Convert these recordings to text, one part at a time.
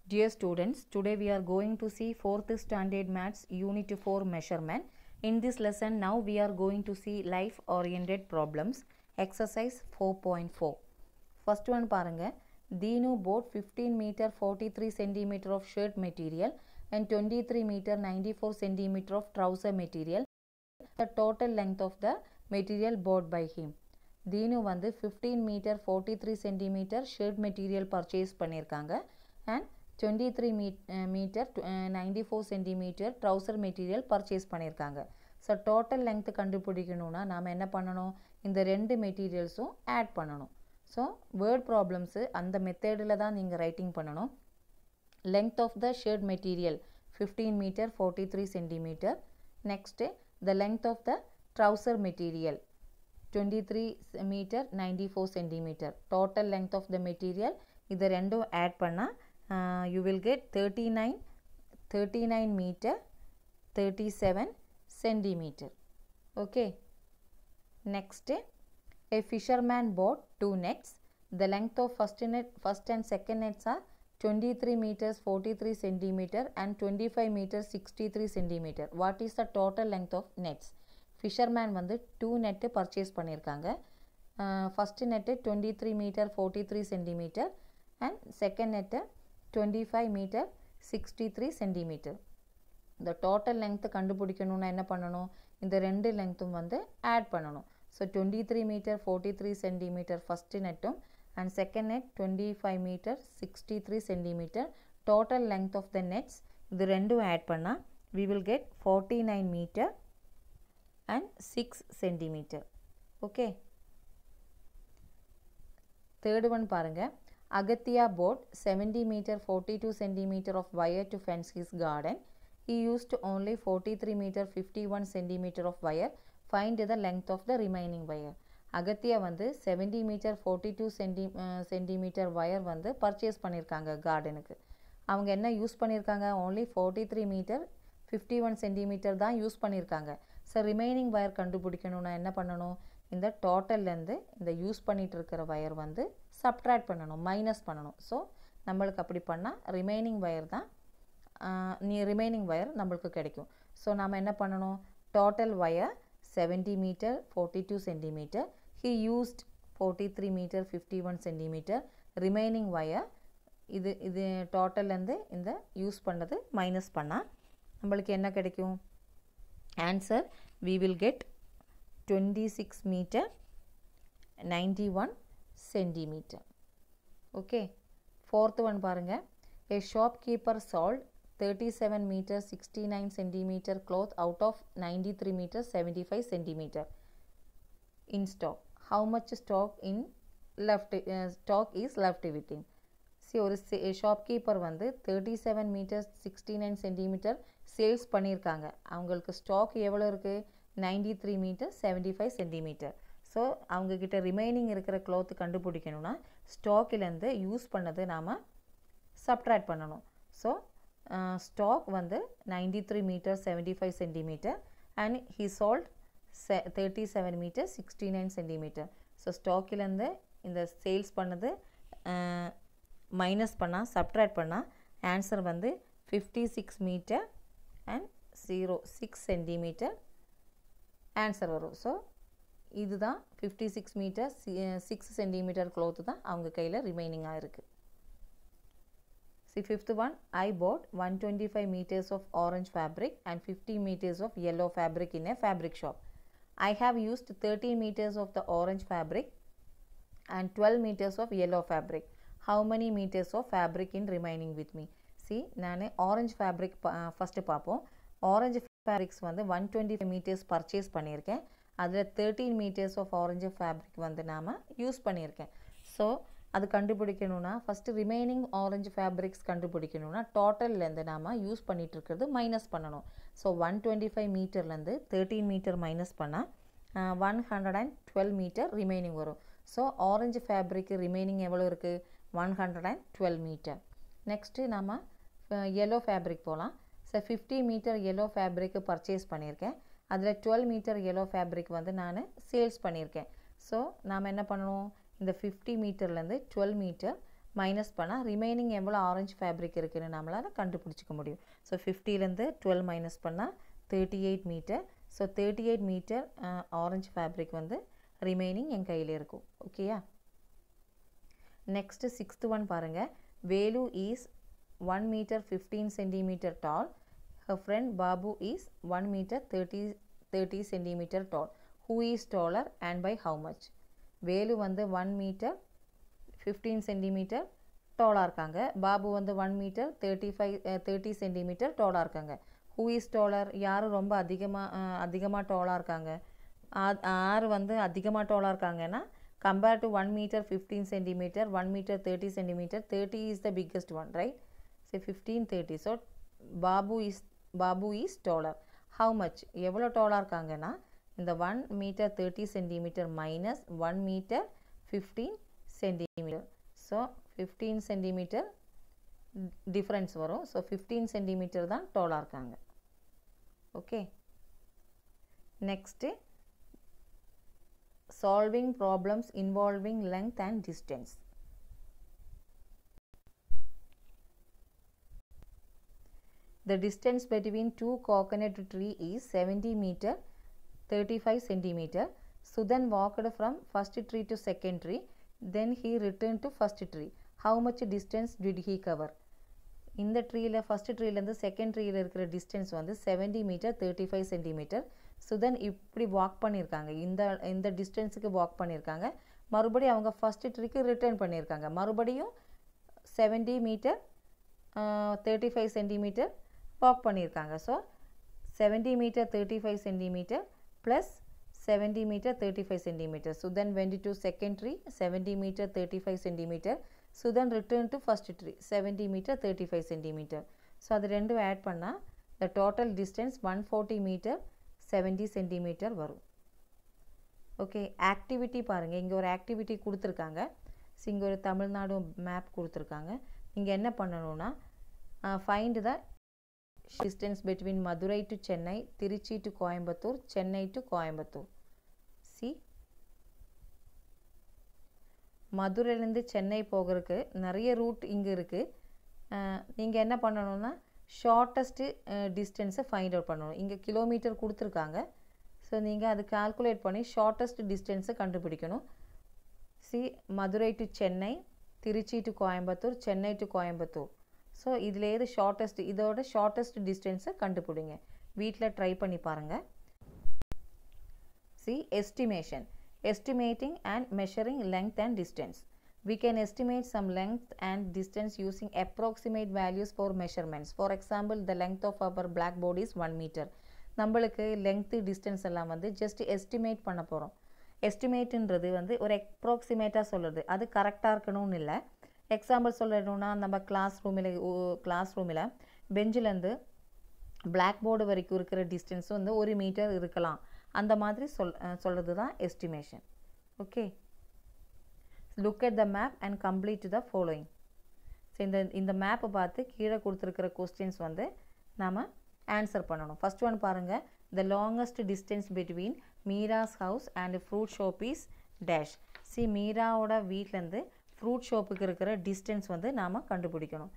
Dear students, today we are going to see 4th standard maths unit 4 measurement. In this lesson now we are going to see life oriented problems exercise 4.4. First one பாருங்க Dinu bought 15 meter 43 centimeter of shirt material and 23 meter 94 centimeter of trouser material. The total length of the material bought by him. Deenu வந்து 15 metre 43 centimetre shirt material purchase பண்ணியிருக்காங்க and twenty three met metre ninety four centimetre trouser material purchase பண்ணியிருக்காங்க so total length கண்டுபிடிக்கணும்னா நாம் என்ன பண்ணணும் இந்த ரெண்டு மெட்டீரியல்ஸும் ஆட் பண்ணணும் ஸோ வேர்ட் ப்ராப்ளம்ஸு அந்த மெத்தேடில் தான் நீங்கள் ரைட்டிங் பண்ணணும் length of the shirt material 15 meter 43 centimeter next the length of the trouser material 23 meter 94 centimeter total length of the material இது ரெண்டும் ஆட் பண்ணால் you will get 39 39 meter 37 centimeter okay next a fisherman bought two nets the length of first net first and second nets are 23 meters 43 centimeter and 25 meters 63 centimeter what is the total length of nets fisherman வந்து two net purchase பண்ணியிருக்காங்க first net twenty three metre forty three centimetre and second net twenty five metre sixty three centimetre இந்த total length கண்டுபிடிக்கணும்னா என்ன பண்ணணும் இந்த ரெண்டு லெங்க்த்தும் வந்து ஆட் பண்ணணும் so twenty three metre forty three centimetre first நெட்டும் and second net twenty five metre sixty three centimetre total length of the nets இது ரெண்டும் ஆட் பண்ணால் we will get forty nine metre and six centimetre okay third one பாருங்கள் Agathiya bought seventy metre forty two centimetre of wire to fence his garden he used only 43 meter 51 centimeter of wire find the length of the remaining wire Agathiya வந்து seventy metre forty two centi centimetre wire வந்து purchase பண்ணியிருக்காங்க கார்டனுக்கு அவங்க என்ன use பண்ணியிருக்காங்க only forty three metre fifty one centimetre தான் use பண்ணியிருக்காங்க so remaining wire கண்டுபிடிக்கணும்னா என்ன பண்ணணும் இந்த டோட்டல்லேருந்து இந்த யூஸ் பண்ணிகிட்டு இருக்கிற ஒயர் வந்து சப்ட்ராக்ட் பண்ணணும் மைனஸ் பண்ணணும் ஸோ நம்மளுக்கு அப்படி பண்ணால் ரிமைனிங் ஒயர் தான் நீ ரிமைனிங் ஒயர் நம்மளுக்கு கிடைக்கும் ஸோ நாம் என்ன பண்ணணும் total wire seventy metre forty two centimetre he used forty three metre fifty one centimetre remaining wire இது இது டோட்டல்லேருந்து இந்த யூஸ் பண்ணது மைனஸ் பண்ணால் நம்மளுக்கு என்ன கிடைக்கும் answer we will get twenty six metre ninety one centimetre okay fourth one பாருங்கள் A shopkeeper sold 37 meter 69 centimeter cloth out of 93 meter 75 centimeter in stock. How much stock in left uh, stock is left with him? See ஒரு shopkeeper வந்து thirty seven metre sixty nine centimetre sales பண்ணியிருக்காங்க அவங்களுக்கு stock எவ்வளோ இருக்குது ninety three metre seventy five centimetre so அவங்கக்கிட்ட remaining இருக்கிற cloth கண்டுபிடிக்கணும்னா ஸ்டாக்கிலேருந்து யூஸ் பண்ணது நாம் சப்ட்ராக்ட் பண்ணணும் ஸோ ஸ்டாக் வந்து ninety three metre seventy five centimetre and he sold செ thirty seven metre sixty nine centimetre so ஸ்டாக்கிலேருந்து இந்த சேல்ஸ் பண்ணது மைனஸ் பண்ணால் சப்ட்ராக்ட் பண்ணால் ஆன்சர் வந்து fifty six metre and zero six centimetre answer வரும் ஸோ இதுதான் fifty six metre six centimetre cloth தான் அவங்க கையில் ரிமைனிங்காக இருக்குது See fifth one, I bought 125 meters of orange fabric and 50 meters of yellow fabric in a fabric shop. I have used 30 meters of the orange fabric and 12 meters of yellow fabric. How many meters of fabric in remaining with me? See, நான் orange fabric first பார்ப்போம் orange fabrics வந்து one twenty five metres purchase பண்ணியிருக்கேன் அதில் thirteen metres of orange fabric வந்து நாம் use பண்ணியிருக்கேன் so அது கண்டுபிடிக்கணும்னா ஃபஸ்ட்டு ரிமைனிங் ஆரஞ்சு ஃபேப்ரிக்ஸ் கண்டுபிடிக்கணும்னா டோட்டல்லேருந்து நாம் யூஸ் பண்ணிகிட்ருக்கிறது மைனஸ் பண்ணணும் ஸோ ஒன் டுவெண்ட்டி ஃபைவ் மீட்டர்லேருந்து தேர்ட்டீன் மீட்டர் மைனஸ் பண்ணால் one hundred and twelve metre remaining வரும் ஸோ ஆரஞ்சு ஃபேப்ரிக்கு ரிமைனிங் எவ்வளோ இருக்குது one hundred and twelve metre next நம்ம எல்லோ ஃபேப்ரிக் போகலாம் ஸோ ஃபிஃப்டி மீட்டர் எல்லோ ஃபேப்ரிக்கு பர்ச்சேஸ் பண்ணியிருக்கேன் அதில் டுவெல் மீட்டர் எல்லோ ஃபேப்ரிக் வந்து நான் சேல்ஸ் பண்ணியிருக்கேன் ஸோ நாம் என்ன பண்ணணும் இந்த ஃபிஃப்டி மீட்டர்லேருந்து டுவெல் மீட்டர் மைனஸ் பண்ணால் ரிமைனிங் எவ்வளோ ஆரஞ்சு ஃபேப்ரிக் இருக்குதுன்னு நம்மளால் கண்டுபிடிச்சிக்க முடியும் ஸோ ஃபிஃப்டிலேருந்து டுவெல் மைனஸ் பண்ணால் thirty eight metre so thirty eight metre orange fabric வந்து ரிமைனிங் என் கையில் இருக்கும் ஓகேயா நெக்ஸ்ட்டு சிக்ஸ்த்து ஒன் பாருங்கள் Velu is one metre fifteen centimetre tall her friend Babu is 1 meter 30, 30 centimeter tall. Who is taller and by how much? Velu வந்து one metre fifteen centimetre டாலாக இருக்காங்க பாபு வந்து one metre thirty five thirty centimetre டாலாக இருக்காங்க who is taller யார் ரொம்ப அதிகமாக அதிகமாக டாலாக இருக்காங்க யார் வந்து அதிகமாக டாலாக இருக்காங்கன்னா compare to one metre fifteen centimetre one metre thirty centimetre thirty is the biggest one right சரி fifteen thirty so Babu is Babu is taller how much எவ்வளோ டாலாக இருக்காங்கன்னா இந்த one metre thirty centimetre minus one metre fifteen centimetre so fifteen centimetre difference வரும் so fifteen centimetre தான் டாலாக இருக்காங்க okay next solving problems involving length and distance The distance between two coconut tree is 70 meter 35 centimeter. Sudan walked from first tree to second tree. Then he returned to first tree. How much distance did he cover? இந்த ட்ரீயில் first ட்ரீலேருந்து second ட்ரீயில் இருக்கிற distance வந்து seventy metre thirty five centimetre Sudhan இப்படி walk பண்ணியிருக்காங்க இந்த இந்த டிஸ்டன்ஸுக்கு walk பண்ணியிருக்காங்க மறுபடியும் அவங்க ஃபஸ்ட் ட்ரீக்கு ரிட்டர்ன் பண்ணியிருக்காங்க மறுபடியும் seventy metre thirty five centimetre walk பண்ணியிருக்காங்க so seventy metre thirty five centimetre plus seventy metre thirty five centimetre Sudhan went to second tree seventy metre thirty five centimetre Sudhan return to first tree seventy metre thirty five centimetre so அது ரெண்டும் add பண்ணால் the total distance one forty metre seventy centimetre வரும் okay activity பாருங்கள் இங்கே ஒரு activity கொடுத்துருக்காங்க so இங்கே ஒரு தமிழ்நாடு மேப் கொடுத்துருக்காங்க நீங்கள் என்ன பண்ணணும்னா find the distance between Madurai to Chennai, Tiruchi to Coimbatore, Chennai to Coimbatore. See? மதுரையிலேருந்து சென்னை போகிறதுக்கு நிறைய ரூட் இங்கே இருக்குது நீங்கள் என்ன பண்ணணும்னா ஷார்ட்டஸ்ட்டு டிஸ்டன்ஸை ஃபைண்ட் அவுட் பண்ணணும் இங்கே கிலோமீட்டர் கொடுத்துருக்காங்க ஸோ நீங்கள் அது கால்குலேட் பண்ணி ஷார்ட்டஸ்ட் டிஸ்டன்ஸை கண்டுபிடிக்கணும் see Madurai to Chennai Trichy to Coimbatore Chennai to Coimbatore so இதில் எது ஷார்ட்டஸ்ட் இதோட ஷார்ட்டஸ்ட் டிஸ்டன்ஸை கண்டுபிடிங்க வீட்டில் ட்ரை பண்ணி பாருங்கள் see estimation estimating and measuring length and distance. We can estimate some length and distance using approximate values for measurements. For example, the length of our blackboard is 1 meter. நம்மளுக்கு length distance எல்லாம் வந்து just estimate பண்ண போகிறோம் எஸ்டிமேட்டுன்றது வந்து ஒரு அப்ராக்சிமேட்டாக சொல்கிறது அது கரெக்டாக இருக்கணும்னு இல்லை எக்ஸாம்பிள் சொல்லணும்னா நம்ம கிளாஸ் ரூமில் கிளாஸ் ரூமில் பெஞ்சிலேருந்து பிளாக் போர்டு வரைக்கும் இருக்கிற டிஸ்டன்ஸ் வந்து ஒரு மீட்டர் இருக்கலாம் அந்த மாதிரி சொல் சொல்கிறது தான் estimation okay look at the map and complete the following so இந்த இந்த மேப்பை பார்த்து கீழே கொடுத்துருக்கிற கொஸ்டின்ஸ் வந்து நாம் ஆன்சர் பண்ணணும் ஃபஸ்ட் ஒன் பாருங்கள் the longest distance between Meera's house and fruit shop is dash see மீராவோட வீட்டிலேருந்து ஃப்ரூட் ஷாப்புக்கு இருக்கிற டிஸ்டன்ஸ் வந்து நாம் கண்டுபிடிக்கணும்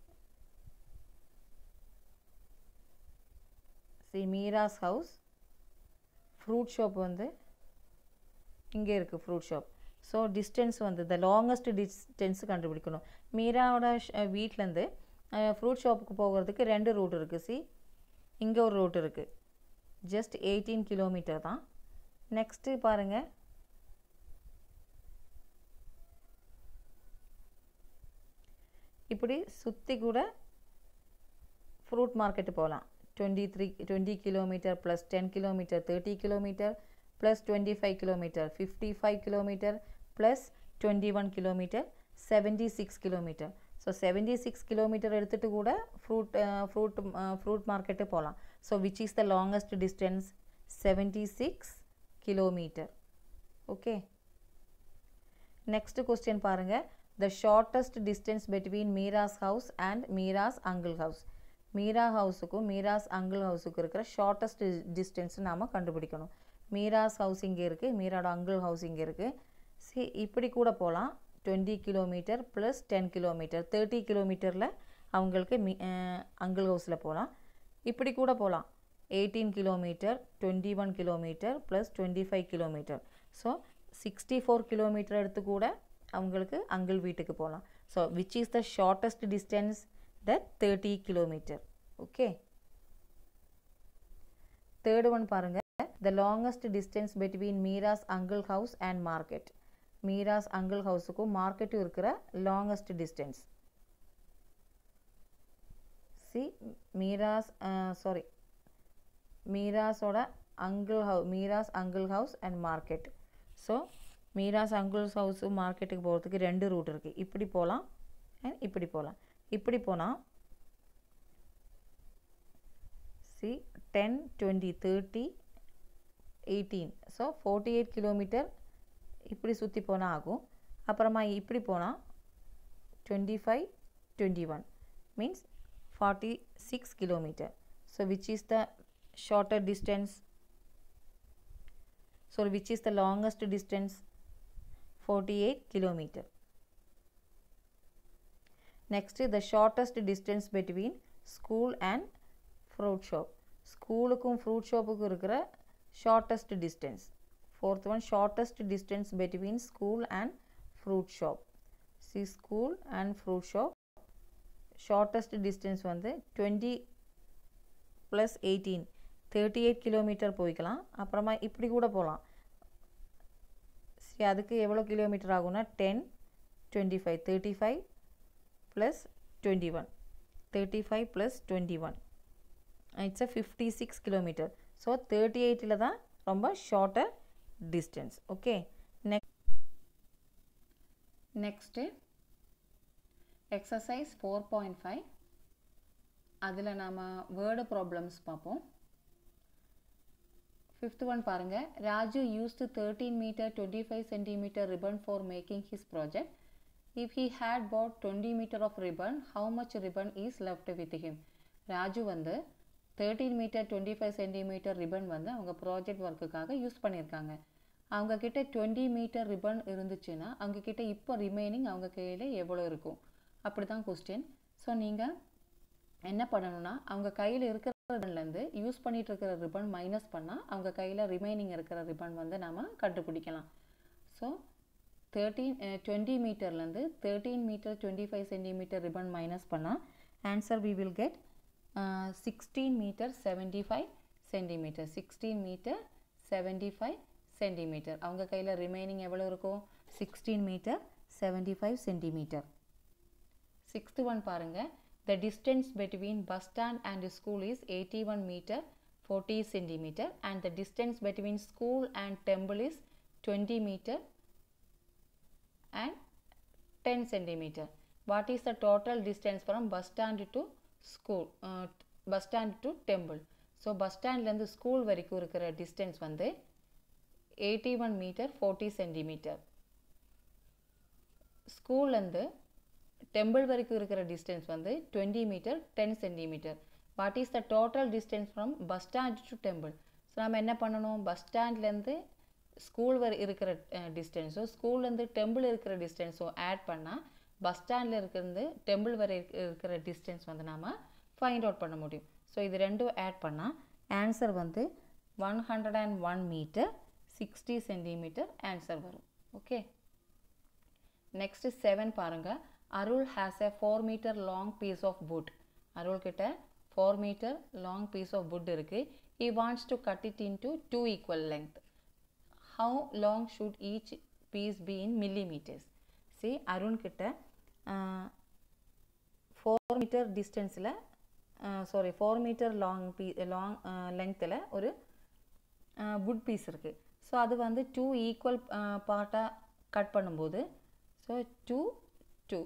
see Meera's house fruit shop வந்து இங்கே இருக்குது ஃப்ரூட் ஷாப் ஸோ டிஸ்டன்ஸ் வந்து த லாங்கஸ்ட் டிஸ்டன்ஸ் கண்டுபிடிக்கணும் மீராவோட வீட்டிலேருந்து ஃப்ரூட் ஷாப்புக்கு போகிறதுக்கு ரெண்டு ரூட் இருக்குது சி இங்கே ஒரு ரூட் இருக்குது ஜஸ்ட் எயிட்டீன் கிலோமீட்டர் தான் நெக்ஸ்ட்டு பாருங்கள் இப்படி சுற்றி கூட ஃப்ரூட் மார்க்கெட்டு போகலாம் twenty three twenty kilometre plus ten kilometre thirty kilometre plus twenty five kilometre fifty five kilometre plus twenty one kilometre seventy six kilometre so seventy six kilometre எடுத்துகிட்டு கூட fruit fruit fruit market போகலாம் so which is the longest distance seventy six kilometre okay next question பாருங்கள் the shortest distance between Meera's house and Meera's uncle house Meera ஹவுஸுக்கும் Meera's uncle ஹவுஸுக்கும் இருக்கிற shortest distance நாம் கண்டுபிடிக்கணும் Meera's house இங்கே இருக்குது மீராட அங்கிள் ஹவுஸ் இங்கே இருக்குது சி இப்படி கூட போகலாம் twenty kilometre plus ten kilometre thirty கிலோமீட்டரில் அவங்களுக்கு மி அங்கிள் ஹவுஸில் போகலாம் இப்படி கூட போகலாம் eighteen kilometre twenty one kilometre plus twenty five kilometre so sixty four kilometre எடுத்து கூட அவங்களுக்கு அங்கிள் வீட்டுக்கு போகலாம் so which is the shortest distance the thirty kilometre okay third one பாருங்கள் the longest distance between Meera's uncle house and market Meera's uncle ஹவுஸுக்கும் மார்க்கெட்டும் இருக்கிற longest distance see Meera's sorry மீராஸோட uncle house Meera's uncle house and market so Meera's uncle's house மார்க்கெட்டுக்கு போகிறதுக்கு ரெண்டு root இருக்குது இப்படி போகலாம் அண்ட் இப்படி போகலாம் இப்படி போனால் see ten twenty thirty eighteen so forty eight kilometre இப்படி சுற்றி போனால் ஆகும் அப்புறமா இப்படி போனால் twenty five twenty one means forty six kilometre so which is the shorter distance so which is the longest distance 48 kilometer next the shortest distance between school and fruit shop ஸ்கூலுக்கும் fruit ஷாப்புக்கும் இருக்கிற shortest distance fourth one shortest distance between school and fruit shop see school and fruit shop shortest distance வந்து twenty plus eighteen thirty eight kilometre போய்க்கலாம் அப்புறமா இப்படி கூட போகலாம் சரி அதுக்கு எவ்வளோ கிலோமீட்டர் ஆகும்னா ten twenty five thirty five plus twenty one thirty five plus twenty one it's a fifty six kilometre so thirty எயிட்டில் தான் ரொம்ப shorter distance okay next next exercise four point five அதில் நாம் வேர்டு ப்ராப்ளம்ஸ் பார்ப்போம் fifth one பாருங்கள் Raju used thirteen metre twenty five centimetre ribbon for making his project if he had bought twenty metre of ribbon how much ribbon is left with him Raju வந்து thirteen metre twenty five centimetre ribbon வந்து அவங்க project ஒர்க்குக்காக use பண்ணியிருக்காங்க அவங்க கிட்ட twenty metre ribbon இருந்துச்சுன்னா அவங்க கிட்ட இப்போ ரிமைனிங் அவங்க கையில் எவ்வளோ இருக்கும் அப்படி தான் கொஸ்டின் ஸோ நீங்கள் என்ன பண்ணணும்னா அவங்க கையில் இருக்கிற ரிபன்லேருந்து யூஸ் பண்ணிட்டு இருக்கிற ரிபன் மைனஸ் பண்ணால் அவங்க கையில் ரிமைனிங் இருக்கிற ரிபன் வந்து நாம் கண்டுபிடிக்கலாம் ஸோ தேர்ட்டீன் டுவெண்ட்டி மீட்டர்லேருந்து thirteen metre twenty five centimetre ribbon minus பண்ணால் answer we will get sixteen metre seventy five centimetre sixteen metre seventy five centimetre அவங்க கையில் ரிமைனிங் எவ்வளோ இருக்கும் sixteen metre seventy five centimetre sixth one பாருங்கள் The distance between bus stand and school is 81 meter 40 centimeter and the distance between school and temple is 20 meter and 10 centimeter. What is the total distance from bus stand to school, uh, bus stand to temple? So bus ஸ்டாண்ட்லேருந்து school வரைக்கும் இருக்கிற distance வந்து eighty one metre forty centimetre ஸ்கூல்லேருந்து temple வரைக்கும் இருக்கிற distance வந்து twenty metre ten centimetre what is the total distance from bus stand to temple so நம்ம என்ன பண்ணணும் பஸ் ஸ்டாண்ட்லேருந்து ஸ்கூல் வரை இருக்கிற டிஸ்டன்ஸோ ஸ்கூல்லேருந்து டெம்பிள் இருக்கிற டிஸ்டன்ஸோ ஆட் பண்ணால் பஸ் ஸ்டாண்டில் இருக்கிறது டெம்பிள் வரை இருக்கிற டிஸ்டன்ஸ் வந்து நாம் ஃபைண்ட் அவுட் பண்ண முடியும் ஸோ இது ரெண்டும் ஆட் பண்ணால் ஆன்சர் வந்து one hundred and one metre sixty centimetre answer வரும் ஓகே நெக்ஸ்ட்டு செவன் பாருங்கள் Arul has a four metre long piece of wood Arul கிட்ட four metre long piece of wood இருக்குது he wants to cut it into two equal length how long should each piece be in millimetres see Arun கிட்ட four metre டிஸ்டன்ஸில் sorry four metre long be long லெங்த்தில் ஒரு wood piece இருக்குது so அது வந்து two equal பார்ட்டாக cut பண்ணும்போது so two two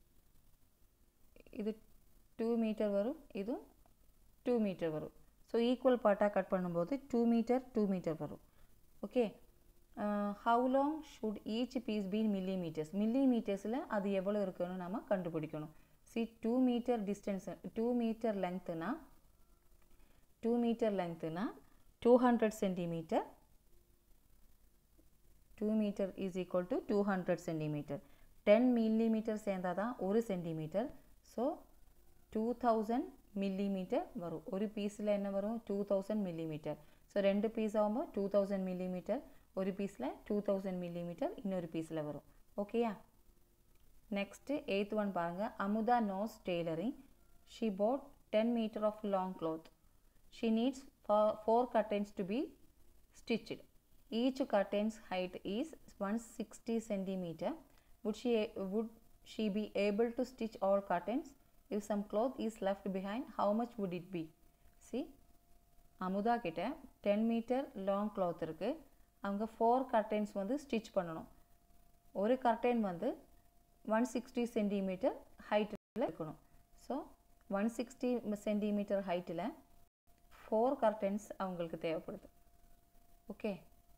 இது டூ மீட்டர் வரும் இதுவும் டூ மீட்டர் வரும் ஸோ ஈக்குவல் பார்ட்டாக கட் பண்ணும்போது டூ மீட்டர் டூ மீட்டர் வரும் okay how long should each piece be in millimetres மில்லி மீட்டர்ஸில் அது எவ்வளோ இருக்குன்னு நம்ம கண்டுபிடிக்கணும் see two metre distance two metre லெங்க்த்துனா டூ மீட்டர் லெங்க்த்துனா two hundred centimetre two metre is equal to two hundred centimetre ten millimetre சேர்ந்தால் தான் ஒரு centimetre so two thousand millimetre வரும் ஒரு பீஸில் என்ன வரும் டூ தௌசண்ட் மில்லிமீட்டர் ஸோ ரெண்டு பீஸ் ஆகும்போது டூ தௌசண்ட் மில்லிமீட்டர் ஒரு பீஸில் டூ தௌசண்ட் மில்லிமீட்டர் இன்னொரு பீஸில் வரும் ஓகேயா நெக்ஸ்ட்டு எயித் ஒன் பாருங்கள் Amudha knows tailoring she bought ten metre of long cloth she needs four curtains to be stitched each curtains height is one sixty centimetre would she would she be able to stitch all curtains if some cloth is left behind how much would it be see Amudha கிட்ட ten metre long cloth இருக்குது அவங்க four curtains வந்து stitch பண்ணணும் ஒரு curtain வந்து one sixty centimetre ஹைட்டில் இருக்கணும் so one sixty centimetre ஹைட்டில் ஃபோர் கர்டைன்ஸ் அவங்களுக்கு தேவைப்படுது ஓகே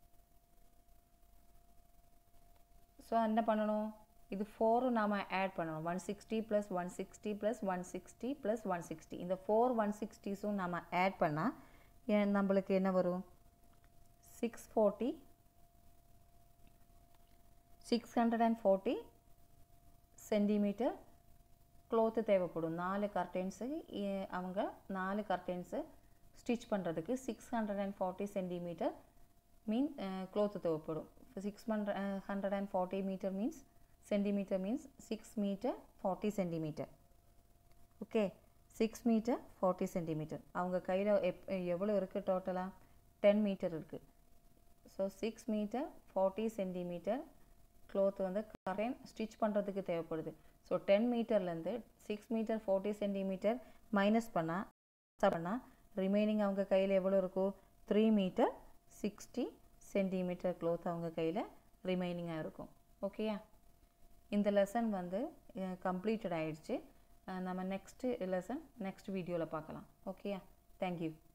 ஸோ என்ன பண்ணணும் இது ஃபோரும் நாம் ஆட் பண்ணணும் one sixty plus one sixty plus one sixty plus one sixty இந்த ஃபோர் ஒன் சிக்ஸ்டிஸும் நம்ம ஆட் பண்ணால் நம்மளுக்கு என்ன வரும் six forty six hundred and forty centimetre cloth தேவைப்படும் நாலு கர்டென்ஸு அவங்க நாலு கர்டென்ஸு ஸ்டிச் பண்ணுறதுக்கு six hundred and forty centimetre mean cloth தேவைப்படும் six hundred hundred and forty metre means centimetre means six metre forty centimetre okay six metre forty centimetre அவங்க கையில் எப் எவ்வளோ இருக்குது டோட்டலாக டென் மீட்டர் இருக்குது so six metre forty centimetre cloth வந்து curtain stitch பண்ணுறதுக்கு தேவைப்படுது ஸோ டென் மீட்டர்லேருந்து six metre forty centimetre minus பண்ணால் பண்ணால் ரிமைனிங் அவங்க கையில் எவ்வளோ இருக்கும் three metre sixty centimetre cloth அவங்க கையில் ரிமைனிங்காக இருக்கும் ஓகேயா இந்த லெசன் வந்து கம்ப்ளீட்டட் ஆயிடுச்சு நம்ம நெக்ஸ்ட்டு லெசன் நெக்ஸ்ட் வீடியோவில் பார்க்கலாம் ஓகேயா தேங்க்யூ